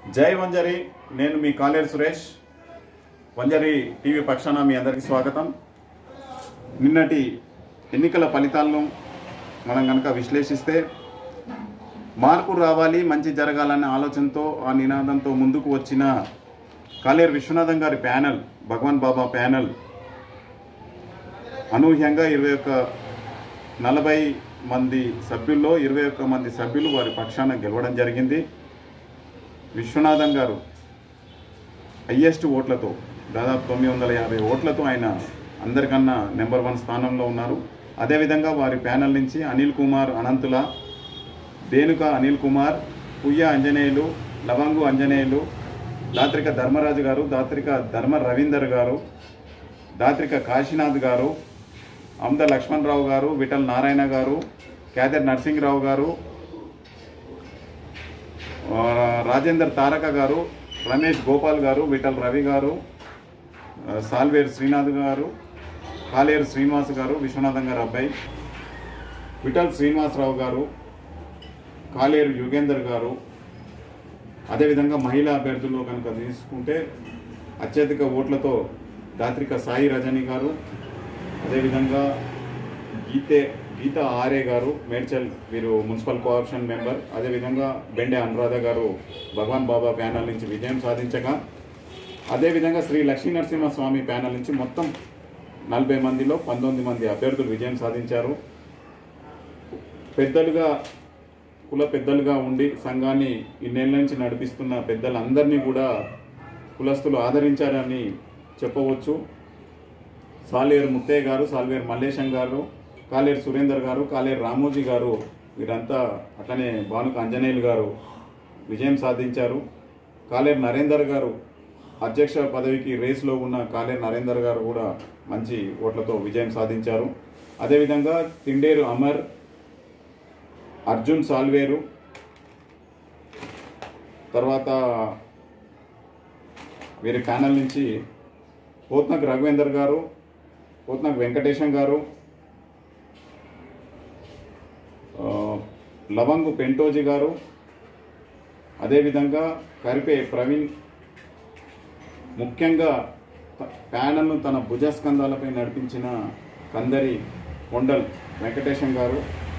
జై వంజరి నేను మీ కాలేరు సురేష్ వంజరి టీవీ పక్షాన మీ అందరికీ స్వాగతం నిన్నటి ఎన్నికల ఫలితాలను మనం కనుక విశ్లేషిస్తే మార్పు రావాలి మంచి జరగాలనే ఆలోచనతో ఆ నినాదంతో ముందుకు వచ్చిన కాలేరు విశ్వనాథం గారి ప్యానెల్ భగవాన్ బాబా ప్యానెల్ అనూహ్యంగా ఇరవై ఒక్క నలభై మంది సభ్యుల్లో ఇరవై ఒక్క మంది సభ్యులు వారి పక్షాన గెలవడం జరిగింది విశ్వనాథం గారు హయ్యెస్ట్ ఓట్లతో దాదాపు తొమ్మిది వందల యాభై ఓట్లతో ఆయన అందరికన్నా నెంబర్ వన్ స్థానంలో ఉన్నారు అదేవిధంగా వారి ప్యానెల్ నుంచి అనిల్ కుమార్ అనంతుల దేనుక అనిల్ కుమార్ పుయ్య అంజనేయులు లవంగు అంజనేయులు దాత్రిక ధర్మరాజు గారు దాత్రిక ధర్మ రవీందర్ గారు దాత్రిక కాశీనాథ్ గారు అమ్ద లక్ష్మణరావు గారు విఠల్ నారాయణ గారు క్యాదర్ నరసింహరావు గారు ఆ, రాజేందర్ తారక గారు రమేష్ గోపాల్ గారు విఠల్ రవి గారు ఆ, సాల్వేరు శ్రీనాథ్ గారు కాలేరు శ్రీనివాస్ గారు విశ్వనాథం గారు అబ్బాయి విఠల్ శ్రీనివాసరావు గారు కాలేరు యుగేందర్ గారు అదేవిధంగా మహిళా అభ్యర్థుల్లో కనుక తీసుకుంటే అత్యధిక ఓట్లతో దాత్రిక సాయి రజని గారు అదేవిధంగా గీతే గీత ఆర్ఏ గారు మేడ్చల్ వీరు మున్సిపల్ కోఆప్షన్ మెంబర్ అదేవిధంగా బెండే అనురాధ గారు భగవాన్ బాబా ప్యానల్ నుంచి విజయం సాధించగా అదేవిధంగా శ్రీ లక్ష్మీ నరసింహ స్వామి ప్యానల్ నుంచి మొత్తం నలభై మందిలో పంతొమ్మిది మంది అభ్యర్థులు విజయం సాధించారు పెద్దలుగా కుల పెద్దలుగా ఉండి సంఘాన్ని ఇన్నేళ్ళ నుంచి నడిపిస్తున్న పెద్దలందరినీ కూడా కులస్తులు ఆదరించారని చెప్పవచ్చు సాలేరు ముత్తయ్య గారు సాల్వేరు మల్లేశం గారు కాలేరు సురేందర్ గారు కాలేరు రామోజీ గారు వీరంతా అట్లనే భానుక అంజనేయులు గారు విజయం సాధించారు కాలేరు నరేందర్ గారు అధ్యక్ష పదవికి రేసులో ఉన్న కాలేరు నరేందర్ గారు కూడా మంచి ఓట్లతో విజయం సాధించారు అదేవిధంగా తిండేరు అమర్ అర్జున్ సాల్వేరు తర్వాత వీరి ప్యానల్ నుంచి పోత్నక్ రఘువేందర్ గారు పోత్నక్ వెంకటేశం గారు ఆ, లవంగు పెంటోజీ గారు అదేవిధంగా కరిపే ప్రవీణ్ ముఖ్యంగా త- ప్యానల్ను తన భుజస్కంధాలపై నడిపించిన కందరి కొండల్ వెంకటేశం గారు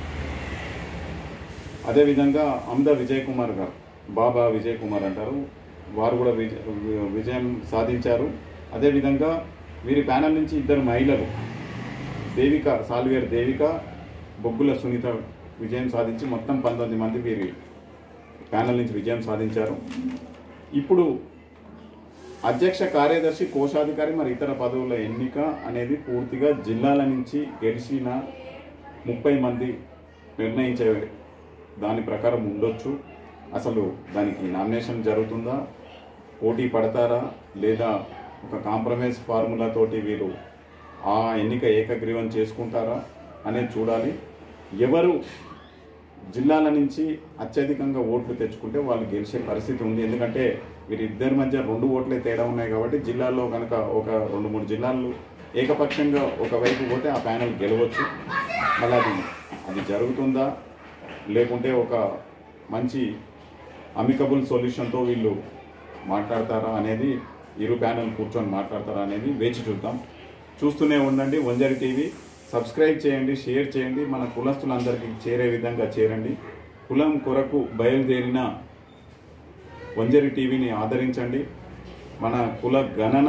అదేవిధంగా అమ్ద విజయ్ కుమార్ గారు బాబా విజయ్ కుమార్ అంటారు వారు కూడా విజ విజయం సాధించారు అదేవిధంగా వీరి ప్యానల్ నుంచి ఇద్దరు మహిళలు దేవిక సాల్వేర్ దేవిక బొగ్గుల సునీత విజయం సాధించి మొత్తం పంతొమ్మిది మంది వీరి ప్యానల్ నుంచి విజయం సాధించారు ఇప్పుడు అధ్యక్ష కార్యదర్శి కోశాధికారి మరి ఇతర పదవుల ఎన్నిక అనేది పూర్తిగా జిల్లాల నుంచి గెలిచిన ముప్పై మంది నిర్ణయించే దాని ప్రకారం ఉండొచ్చు అసలు దానికి నామినేషన్ జరుగుతుందా పోటీ పడతారా లేదా ఒక కాంప్రమైజ్ ఫార్ములా తోటి వీరు ఆ ఎన్నిక ఏకగ్రీవం చేసుకుంటారా అనేది చూడాలి ఎవరు జిల్లాల నుంచి అత్యధికంగా ఓట్లు తెచ్చుకుంటే వాళ్ళు గెలిచే పరిస్థితి ఉంది ఎందుకంటే వీరిద్దరి మధ్య రెండు ఓట్లే తేడా ఉన్నాయి కాబట్టి జిల్లాల్లో కనుక ఒక రెండు మూడు జిల్లాలు ఏకపక్షంగా ఒకవైపు పోతే ఆ ప్యానల్ గెలవచ్చు మళ్ళీ అది అది జరుగుతుందా లేకుంటే ఒక మంచి అమికబుల్ సొల్యూషన్తో వీళ్ళు మాట్లాడతారా అనేది ఇరు ప్యానల్ కూర్చొని మాట్లాడతారా అనేది వేచి చూద్దాం చూస్తూనే ఉండండి వంజరి టీవీ సబ్స్క్రైబ్ చేయండి షేర్ చేయండి మన కులస్తులందరికీ చేరే విధంగా చేరండి కులం కొరకు బయలుదేరిన వంజరి టీవీని ఆదరించండి మన కుల గణన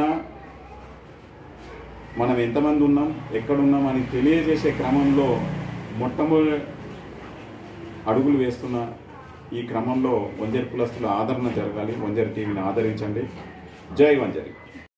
మనం ఎంతమంది ఉన్నాం ఎక్కడున్నాం అని తెలియజేసే క్రమంలో మొట్టమొదటి అడుగులు వేస్తున్న ఈ క్రమంలో వంజరి కులస్తుల ఆదరణ జరగాలి వంజరి టీవీని ఆదరించండి జై వంజరి